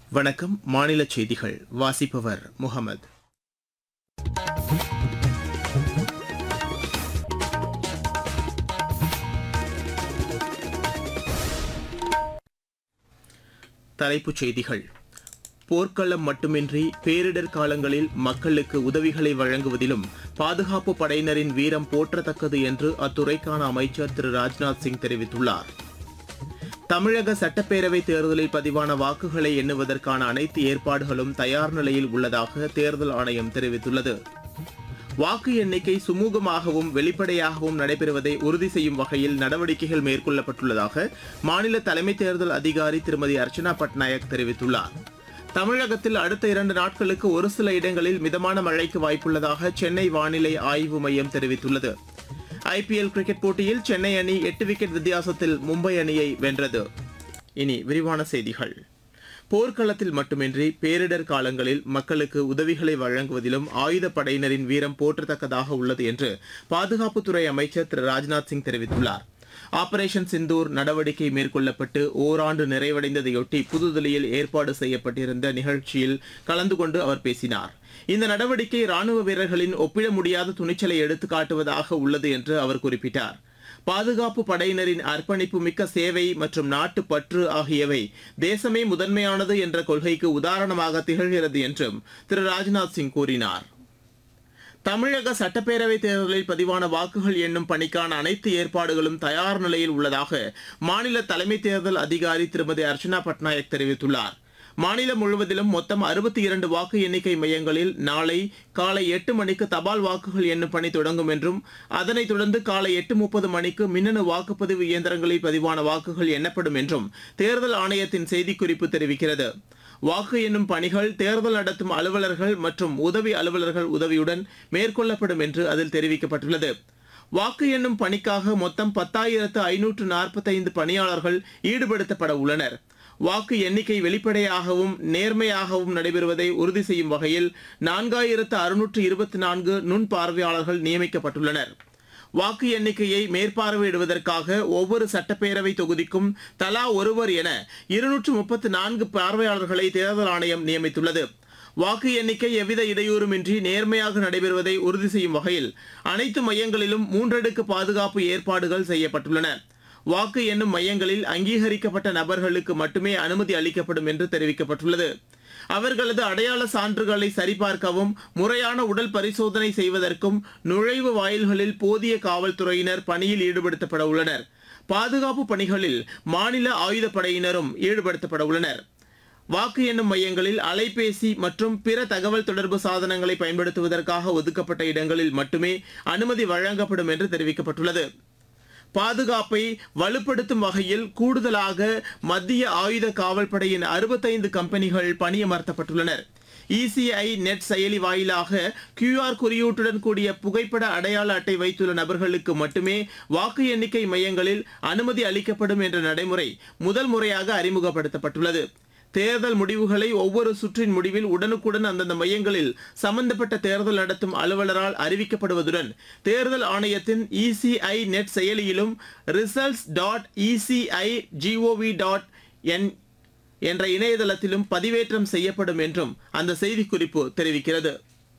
வணக்கம் மாநில செய்திகள் வாசிப்பவர் முகமது தலைப்புச் செய்திகள் போர்க்களம் மட்டுமின்றி பேரிடர் காலங்களில் மக்களுக்கு உதவிகளை வழங்குவதிலும் பாதுகாப்பு படையினரின் வீரம் போற்றத்தக்கது என்று அத்துறைக்கான அமைச்சர் திரு ராஜ்நாத் சிங் தெரிவித்துள்ளார் தமிழக சட்டப்பேரவை தேர்தலில் பதிவான வாக்குகளை எண்ணுவதற்கான அனைத்து ஏற்பாடுகளும் தயார் நிலையில் உள்ளதாக தேர்தல் ஆணையம் தெரிவித்துள்ளது வாக்கு எண்ணிக்கை சுமூகமாகவும் வெளிப்படையாகவும் நடைபெறுவதை உறுதி செய்யும் வகையில் நடவடிக்கைகள் மேற்கொள்ளப்பட்டுள்ளதாக மாநில தலைமை தேர்தல் அதிகாரி திருமதி அர்ச்சனா பட்நாயக் தெரிவித்துள்ளார் தமிழகத்தில் அடுத்த இரண்டு நாட்களுக்கு ஒரு சில இடங்களில் மிதமான மழைக்கு வாய்ப்புள்ளதாக சென்னை வானிலை ஆய்வு மையம் தெரிவித்துள்ளது ஐபிஎல் கிரிக்கெட் போட்டியில் சென்னை அணி எட்டு விக்கெட் வித்தியாசத்தில் மும்பை அணியை வென்றது இனி விரிவான செய்திகள் போர்க்களத்தில் மட்டுமின்றி பேரிடர் காலங்களில் மக்களுக்கு உதவிகளை வழங்குவதிலும் ஆயுதப் படையினரின் வீரம் போற்றத்தக்கதாக உள்ளது என்று பாதுகாப்புத்துறை அமைச்சர் திரு ராஜ்நாத் சிங் தெரிவித்துள்ளார் ஆபரேஷன் சிந்தூர் நடவடிக்கை மேற்கொள்ளப்பட்டு ஓராண்டு நிறைவடைந்ததையொட்டி புதுதில்லியில் ஏற்பாடு செய்யப்பட்டிருந்த நிகழ்ச்சியில் கலந்து கொண்டு அவர் பேசினார் இந்த நடவடிக்கை ராணுவ வீரர்களின் ஒப்பிட முடியாத துணிச்சலை எடுத்துக்காட்டுவதாக உள்ளது என்று அவர் குறிப்பிட்டார் பாதுகாப்பு படையினரின் அர்ப்பணிப்பு மிக்க சேவை மற்றும் நாட்டு பற்று ஆகியவை தேசமே முதன்மையானது என்ற கொள்கைக்கு உதாரணமாக திகழ்கிறது என்றும் திரு ராஜ்நாத் சிங் கூறினார் தமிழக சட்டப்பேரவை தேர்தலில் பதிவான வாக்குகள் எண்ணும் பணிக்கான அனைத்து ஏற்பாடுகளும் தயார் நிலையில் உள்ளதாக மாநில தலைமை தேர்தல் அதிகாரி திருமதி அர்ச்சனா பட்நாயக் தெரிவித்துள்ளார் மாநிலம் முழுவதிலும் மொத்தம் அறுபத்தி இரண்டு வாக்கு எண்ணிக்கை மையங்களில் நாளை காலை எட்டு மணிக்கு தபால் வாக்குகள் எண்ணும் பணி தொடங்கும் என்றும் அதனைத் தொடர்ந்து காலை எட்டு முப்பது மணிக்கு மின்னணு வாக்குப்பதிவு இயந்திரங்களில் பதிவான வாக்குகள் எண்ணப்படும் என்றும் தேர்தல் ஆணையத்தின் செய்திக்குறிப்பு தெரிவிக்கிறது வாக்கு எண்ணும் பணிகள் தேர்தல் நடத்தும் அலுவலர்கள் மற்றும் உதவி அலுவலர்கள் உதவியுடன் மேற்கொள்ளப்படும் என்று அதில் தெரிவிக்கப்பட்டுள்ளது வாக்கு எண்ணும் பணிக்காக மொத்தம் பத்தாயிரத்து ஐநூற்று நாற்பத்தைந்து பணியாளர்கள் ஈடுபடுத்தப்பட உள்ளனர் வாக்கு எண்ணிக்கை வெளிப்படையாகவும் நேர்மையாகவும் நடைபெறுவதை உறுதி செய்யும் வகையில் நான்காயிரத்து அறுநூற்று இருபத்தி நான்கு நுண் பார்வையாளர்கள் நியமிக்கப்பட்டுள்ளனர் வாக்கு எண்ணிக்கையை மேற்பார்வையிடுவதற்காக ஒவ்வொரு சட்டப்பேரவை தொகுதிக்கும் தலா ஒருவர் என இருநூற்று முப்பத்து நான்கு பார்வையாளர்களை தேர்தல் ஆணையம் நியமித்துள்ளது வாக்கு எண்ணிக்கை எவ்வித இடையூறுமின்றி நேர்மையாக நடைபெறுவதை உறுதி செய்யும் வகையில் அனைத்து மையங்களிலும் மூன்றடுக்கு பாதுகாப்பு ஏற்பாடுகள் செய்யப்பட்டுள்ளன வாக்கு எண்ணும் மையங்களில் அங்கீகரிக்கப்பட்ட நபர்களுக்கு மட்டுமே அனுமதி அளிக்கப்படும் என்று தெரிவிக்கப்பட்டுள்ளது அவர்களது அடையாள சான்றுகளை சரிபார்க்கவும் முறையான உடல் பரிசோதனை செய்வதற்கும் நுழைவு வாயில்களில் போதிய காவல்துறையினர் பணியில் ஈடுபடுத்தப்பட உள்ளனர் பாதுகாப்பு பணிகளில் மாநில ஆயுதப்படையினரும் ஈடுபடுத்தப்பட உள்ளனர் வாக்கு எண்ணும் மையங்களில் அலைபேசி மற்றும் பிற தகவல் தொடர்பு சாதனங்களை பயன்படுத்துவதற்காக ஒதுக்கப்பட்ட இடங்களில் மட்டுமே அனுமதி வழங்கப்படும் என்று தெரிவிக்கப்பட்டுள்ளது பாதுகாப்பை வலுப்படுத்தும் வகையில் கூடுதலாக மத்திய ஆயுத காவல்படையின் அறுபத்தைந்து கம்பெனிகள் பணியமர்த்தப்பட்டுள்ளனர் இசிஐ நெட் செயலி வாயிலாக கியூஆர் குறியீட்டுடன் கூடிய புகைப்பட அடையாள அட்டை வைத்துள்ள நபர்களுக்கு மட்டுமே வாக்கு எண்ணிக்கை மையங்களில் அனுமதி அளிக்கப்படும் என்ற நடைமுறை முதல் முறையாக அறிமுகப்படுத்தப்பட்டுள்ளது தேர்தல் முடிவுகளை ஒவ்வொரு சுற்றின் முடிவில் உடனுக்குடன் அந்தந்த மையங்களில் சம்பந்தப்பட்ட தேர்தல் நடத்தும் அலுவலரால் அறிவிக்கப்படுவதுடன் தேர்தல் ஆணையத்தின் இசிஐ நெட் செயலியிலும் results dot ECI GOV dot in என்ற இணையதளத்திலும் பதிவேற்றம் செய்யப்படும் என்றும் அந்த செய்திக்குறிப்பு தெரிவிக்கிறது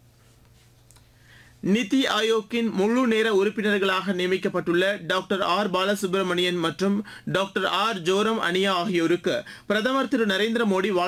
நிதி ஆயோக்கின் முழு நேர உறுப்பினர்களாக நியமிக்கப்பட்டுள்ள டாக்டர் ஆர் பாலசுப்ரமணியன் மற்றும் டாக்டர் ஆர் ஜோரம் அனியா ஆகியோருக்கு பிரதமர் திரு நரேந்திர மோடி வாழ்த்து